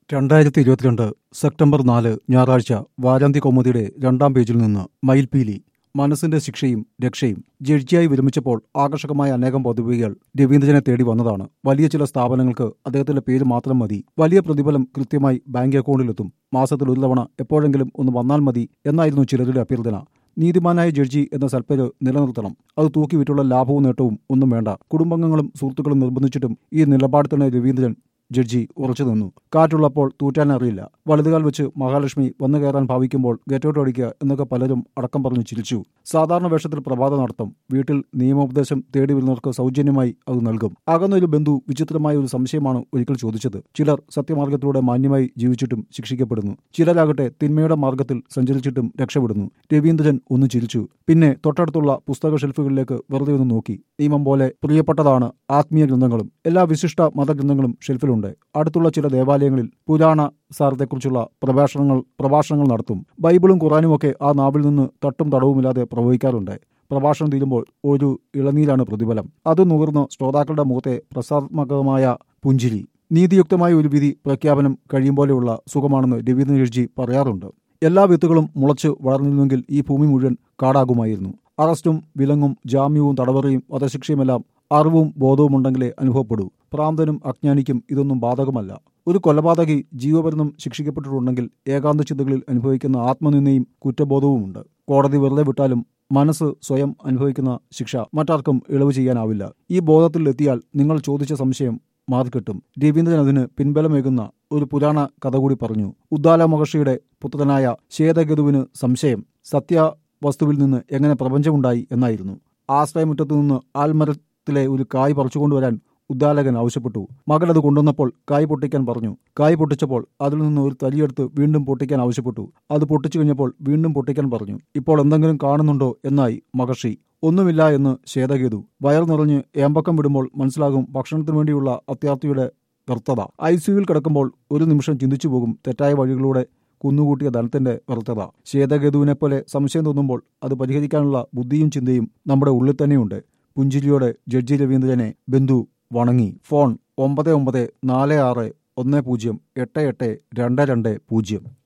രണ്ടായിരത്തി ഇരുപത്തിരണ്ട് സെപ്റ്റംബർ നാല് ഞായറാഴ്ച വാരാന്ത്യ കൗമുദിയുടെ രണ്ടാം പേജിൽ നിന്ന് മയിൽപീലി മനസ്സിന്റെ ശിക്ഷയും രക്ഷയും ജഡ്ജിയായി വിരമിച്ചപ്പോൾ ആകർഷകമായ അനേകം പദവികൾ രവീന്ദ്രനെ തേടി വന്നതാണ് വലിയ ചില സ്ഥാപനങ്ങൾക്ക് അദ്ദേഹത്തിന്റെ പേര് മാത്രം മതി വലിയ പ്രതിഫലം കൃത്യമായി ബാങ്ക് അക്കൗണ്ടിലെത്തും മാസത്തിൽ ഒരു തവണ എപ്പോഴെങ്കിലും ഒന്ന് വന്നാൽ മതി എന്നായിരുന്നു ചിലരുടെ അഭ്യർത്ഥന നീതിമാനായ ജഡ്ജി എന്ന സൽപ്പേര് നിലനിർത്തണം അത് തൂക്കിവിറ്റുള്ള ലാഭവും നേട്ടവും ഒന്നും വേണ്ട കുടുംബാംഗങ്ങളും സുഹൃത്തുക്കളും നിർബന്ധിച്ചിട്ടും ഈ നിലപാടിൽ തന്നെ രവീന്ദ്രൻ ജഡ്ജി ഉറച്ചു നിന്നു കാറ്റുള്ളപ്പോൾ തൂറ്റാൻ അറിയില്ല വലതുകാൽ വെച്ച് മഹാലക്ഷ്മി വന്നു കയറാൻ ഭാവിക്കുമ്പോൾ ഗേറ്റോട്ട് അടിക്കുക എന്നൊക്കെ പലരും അടക്കം പറഞ്ഞു ചിരിച്ചു സാധാരണ വേഷത്തിൽ പ്രഭാത നടത്തം വീട്ടിൽ നിയമോപദേശം തേടി വരുന്നവർക്ക് സൗജന്യമായി അത് നൽകും അകന്നൊരു ബന്ധു വിചിത്രമായ ഒരു സംശയമാണ് ഒരിക്കൽ ചോദിച്ചത് ചിലർ സത്യമാർഗത്തിലൂടെ മാന്യമായി ജീവിച്ചിട്ടും ശിക്ഷിക്കപ്പെടുന്നു ചിലരാകട്ടെ തിന്മയുടെ മാർഗത്തിൽ സഞ്ചരിച്ചിട്ടും രക്ഷപ്പെടുന്നു രവീന്ദ്രൻ ഒന്ന് ചിരിച്ചു പിന്നെ തൊട്ടടുത്തുള്ള പുസ്തക ഷെൽഫുകളിലേക്ക് വെറുതെ ഒന്ന് നോക്കി നിയമം പോലെ പ്രിയപ്പെട്ടതാണ് ആത്മീയ ഗ്രന്ഥങ്ങളും എല്ലാ വിശിഷ്ട മതഗ്രന്ഥങ്ങളും ഷെൽഫിലുണ്ട് അടുത്തുള്ള ചില ദേവാലയങ്ങളിൽ പുരാണ സാരത്തെക്കുറിച്ചുള്ള പ്രഭാഷണങ്ങൾ പ്രഭാഷണങ്ങൾ നടത്തും ബൈബിളും ഖുറാനുമൊക്കെ ആ നാവിൽ നിന്ന് തട്ടും തടവുമില്ലാതെ പ്രവഹിക്കാറുണ്ട് പ്രഭാഷണം തീരുമ്പോൾ ഒരു ഇളനീരാണ് പ്രതിഫലം അത് നുകർന്ന് ശ്രോതാക്കളുടെ മുഖത്തെ പ്രസാത്മകമായ പുഞ്ചിരി നീതിയുക്തമായ ഒരു വിധി പ്രഖ്യാപനം കഴിയുമ്പോലെയുള്ള സുഖമാണെന്ന് രവീന്ദ്ര ജഡ്ജി പറയാറുണ്ട് എല്ലാ വിത്തുകളും മുളച്ച് വളർന്നിരുന്നെങ്കിൽ ഈ ഭൂമി മുഴുവൻ കാടാകുമായിരുന്നു അറസ്റ്റും വിലങ്ങും ജാമ്യവും തടവറയും വധശിക്ഷയുമെല്ലാം അറിവും ബോധവും ഉണ്ടെങ്കിലേ അനുഭവപ്പെടൂ പ്രാന്തനും അജ്ഞാനിക്കും ഇതൊന്നും ബാധകമല്ല ഒരു കൊലപാതകി ജീവപര്യന്തം ശിക്ഷിക്കപ്പെട്ടിട്ടുണ്ടെങ്കിൽ ഏകാന്ത ചിന്തകളിൽ അനുഭവിക്കുന്ന ആത്മനിന്ദയും കുറ്റബോധവുമുണ്ട് കോടതി വെറുതെ വിട്ടാലും മനസ്സ് സ്വയം അനുഭവിക്കുന്ന ശിക്ഷ മറ്റാർക്കും ഇളവ് ചെയ്യാനാവില്ല ഈ ബോധത്തിൽ എത്തിയാൽ നിങ്ങൾ ചോദിച്ച സംശയം മാറിക്കിട്ടും രവീന്ദ്രൻ അതിന് പിൻബലമേകുന്ന ഒരു പുരാണ കഥ കൂടി പറഞ്ഞു ഉദ്ദാല മഹർഷിയുടെ പുത്രനായ ശ്വേതഗതുവിന് സംശയം സത്യ വസ്തുവിൽ നിന്ന് എങ്ങനെ പ്രപഞ്ചമുണ്ടായി എന്നായിരുന്നു ആശ്രയമുറ്റത്തു നിന്ന് ആൽമരത്തിലെ ഒരു കായ് പറിച്ചുകൊണ്ടുവരാൻ ഉദ്ദാലകൻ ആവശ്യപ്പെട്ടു മകൻ അത് കൊണ്ടുവന്നപ്പോൾ കായ് പൊട്ടിക്കാൻ പറഞ്ഞു കായ് പൊട്ടിച്ചപ്പോൾ അതിൽ നിന്ന് ഒരു തലിയെടുത്ത് വീണ്ടും പൊട്ടിക്കാൻ ആവശ്യപ്പെട്ടു അത് പൊട്ടിച്ചു കഴിഞ്ഞപ്പോൾ വീണ്ടും പൊട്ടിക്കാൻ പറഞ്ഞു ഇപ്പോൾ എന്തെങ്കിലും കാണുന്നുണ്ടോ എന്നായി മഹർഷി ഒന്നുമില്ല എന്ന് ശ്വേതകേതു വയർ നിറഞ്ഞ് ഏമ്പക്കം വിടുമ്പോൾ മനസ്സിലാകും ഭക്ഷണത്തിനു വേണ്ടിയുള്ള അത്യാർത്ഥിയുടെ വ്യർത്ഥത ഐ സിയുവിൽ കിടക്കുമ്പോൾ ഒരു നിമിഷം ചിന്തിച്ചു പോകും തെറ്റായ വഴികളിലൂടെ കുന്നുകൂട്ടിയ ധനത്തിന്റെ വ്യർത്ഥത ശ്വേതകേതുവിനെ പോലെ സംശയം തോന്നുമ്പോൾ അത് പരിഹരിക്കാനുള്ള ബുദ്ധിയും ചിന്തയും നമ്മുടെ ഉള്ളിൽ തന്നെയുണ്ട് പുഞ്ചിരിയോടെ ജഡ്ജി രവീന്ദ്രനെ ബന്ധു വണങ്ങി ഫോൺ ഒമ്പത് ഒമ്പത് നാല് ആറ് ഒന്ന് പൂജ്യം എട്ട് എട്ട് രണ്ട് രണ്ട് പൂജ്യം